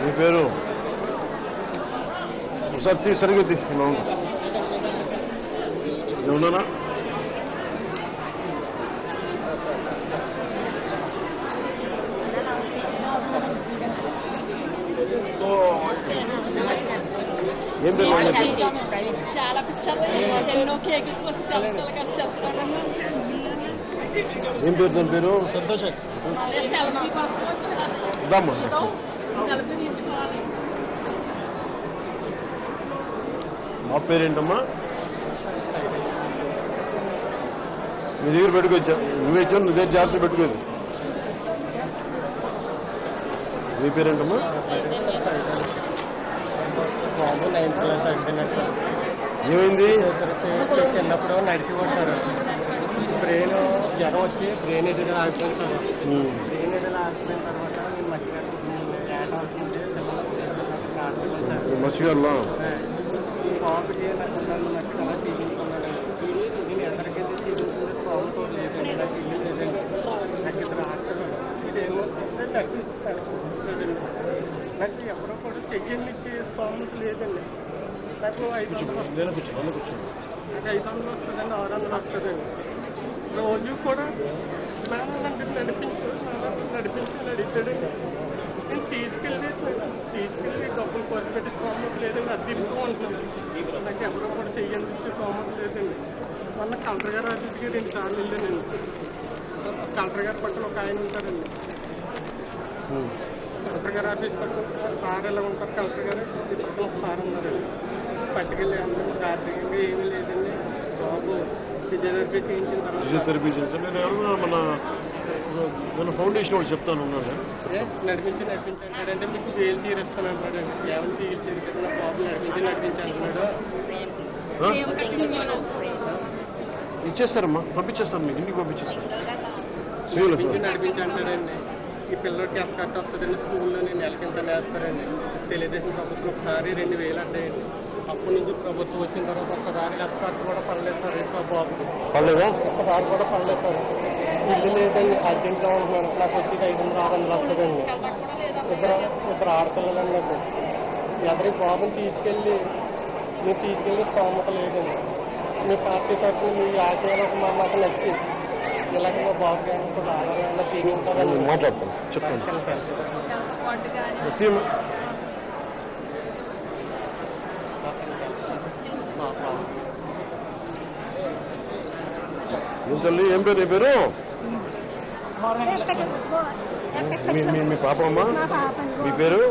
మీ పేరు ఒకసారి తీ సరిగ్గా తీ ఇలా ఉండు. నేను ఉన్నానా సో ఏం పేరు వాళ్ళ పేరు? చాలా పిచ్చర్లు ఎన్నో కేకులు కోసి చెప్తాలు కలిసి చెప్తాను ఏం పేరు దాని పేరు అదే సెల్ఫీ కోసం వచ్చాను ఇద్దామా సెల్ఫీ తీసుకోవాలి మా పేరేంటమ్మా మీ దగ్గర పెట్టుకోవచ్చా నువ్వే ఇచ్చావు నువ్వు దగ్గర జాగ్రత్త పెట్టుకోదు మీ పేరేంటమ్మా బాబు నైన్త్ క్లాస్ అయిపోయినట్టు ఏమైంది చిన్నప్పుడు నడిచిపోడు సార్ బ్రెయిన్ జ్వరం వచ్చి బ్రెయిన్ ఎదురు ఆగిపోయింది సార్ ఉమ్. బ్రెయిన్ ఎదురు ఆగిపోయిన తర్వాత నేను మంచిగా యాడ్ అవుతుంటే మసిగారులో బాబుకి నాకు నన్ను నచ్చిన తీయించుకున్నాను నేను ఎక్కడికైతే తీయించుకుంటే బాబుతో లేదండి నాకు ఇల్లు లేదండి నాకు ఇద్దరు ఆటలు ఇదేమో నడిపిస్తాను నాకు ఎవరో కూడా చెయ్యండి స్తోమత లేదండి నాకు ఐదు వందలు వస్తుంది నేను కూర్చో నేను కూర్చో నాకు ఐదు వందలు వస్తుందండి ఆరు వందలు వస్తుందండి రోజు కూడా మేడం నన్ను నడిపించు మేడం నడిపించి నడిచాడండి నేను తీసుకెళ్ళి తీసుకెళ్ళి డబ్బులు ఖర్చు పెట్టి స్తోమత లేదండి అది తిరుగుతూ ఉంటుంది నాకు ఎవరో కూడా చెయ్యండి ఇచ్చే స్తోమత లేదండి మొన్న కలెక్టర్ గారు ఆఫీస్కి రెండు సార్లు వెళ్ళానండి కలెక్టర్ గారి పక్కన ఒక ఆయన ఉంటారండి ఉమ్. కలెక్టర్ గారు ఆఫీస్ పక్కన సార్ ఎలా ఉంటారు కలెక్టర్ గారు ఈ పక్కన ఒక సార్ ఉన్నారండి పట్టుకెళ్ళి మాకు ఆర్థికంగా ఏమీ లేదండి బాబు ఫిజియోథెరపీ చేయించిన తర్వాత ఫిజియోథెరపీ చేస్తాను నేను ఎవరన్నా మన మన ఫౌండేషన్ వాళ్ళు చెప్తాను ఉన్నాను ఏ, నడిపించి నడిపించి అంటాడంటే మీకు వేలు తీరేస్తాను అంటాడండి కేవలం తీర్చేది కదా నా బాబు నడిపించి నడిపించి అంటున్నాడు ఇచ్చేస్తారమ్మా పంపించేస్తాను మీకు ఇంటికి పంపించేస్తాను శ్రీలు నడిపించి నడిపించి అంటాడండి ఈ పిల్లడికి ఎంత కట్ట వస్తుందండి స్కూల్లో నేను నెలకింత నేస్తారండి తెలుగుదేశం ప్రభుత్వం ఒకసారి రెండు వేలు అంటాయండి అప్పటి నుంచి ప్రభుత్వం వచ్చిన తర్వాత ఒక్కసారి లక్ష ఖర్చు కూడా పడలేదు సార్ ఇంకా బాబు పర్లేదా ఒక్కసారి కూడా పడలేదు సార్ ఇల్లు లేదండి అర్జెంట్గా ఉంటున్నాను నాకు వచ్చి ఐదు వందలు ఆరు వందలు వస్తుందండి ఇద్దరు ఇద్దరు ఆడపిల్లలండి నాకు ఎవరి బాబుని తీసుకెళ్ళి మీరు తీసుకెళ్ళి స్తోమత లేదండి మీ పార్టీ తరఫున మీ ఆశయాలు ఒక మా మాకు నచ్చి ఇలాగ మా బాబు గారికి ఆధారంగా తీసుకుంటారని నేను మాట్లాడతాను చెప్పండి తీయమ్మా. ఏం తల్లి ఏం పేరు నీ పేరు మీ మీ మీ పాప అమ్మా మీ పేరు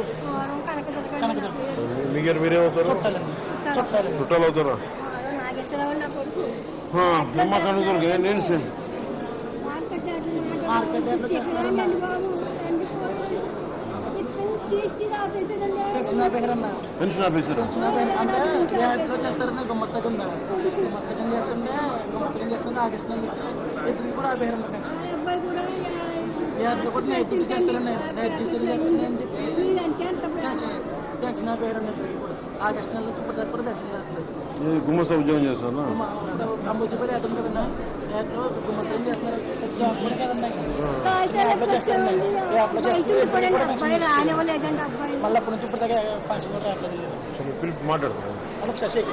మీ- మీ గారు మీరేమవుతారు చుట్టాలు అవుతారా నాగేశ్వరరావు నా కొడుకు ఆ, అమ్మ కనుగోలు కదా నేను సేమ్ మార్కెట్ రండి బాబు రండి పోయి. ఇప్పుడు తీర్చి రాబోతుందండి. పెన్షన్ ఆఫీసర్ అంటే యాడ్లో చేస్తారని గుమ్మస్తకం గుమ్మస్తకం చేస్తుంటే గుమ్మస్తకం చేస్తుంటే ఆగస్టు నెల నుంచి ఇద్దరు కూడా ఆపేయారు ఆ అబ్బాయి కూడా యాడ్లో కూడా నైట్ డ్యూటీ చేస్తారండి నైట్ డ్యూటీ చేస్తారని అని చెప్పి మీరంటే అంత ప్రేమ. పెన్షన్ ఆపేయారు ఇద్దరికి కూడా ఆగస్టు నెల నుంచి ఇప్పటి కూడా పెన్షన్ చేస్తారు గుమ్మస్తా ఉద్యోగం చేస్తాను అమ్ముచ్చిపోయి యాడ్ ఉంది కదండి యాడ్లో గుమ్మస్తకం చేస్తున్నారు జాబ్ కూడా కదండి కాగితాలకు వచ్చేవాళ్ళు. బయట ఉండిపోయాడు. అబ్బాయి రానివ్వలేదండి అబ్బాయి మళ్ళీ అప్పటి నుంచి ఇప్పుడు దాకా ఫంక్షన్ కూడా రావట్లేదు సరే, పిలిపి మాట్లాడతాను అని ఒకసారి చెయ్యి.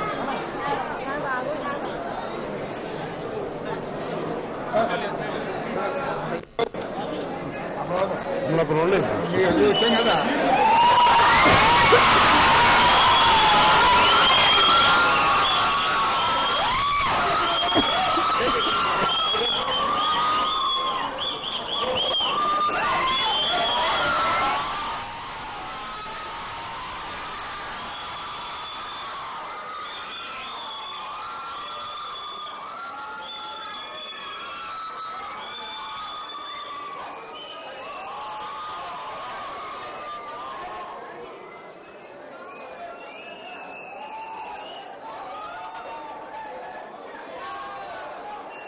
మన పనులు కదా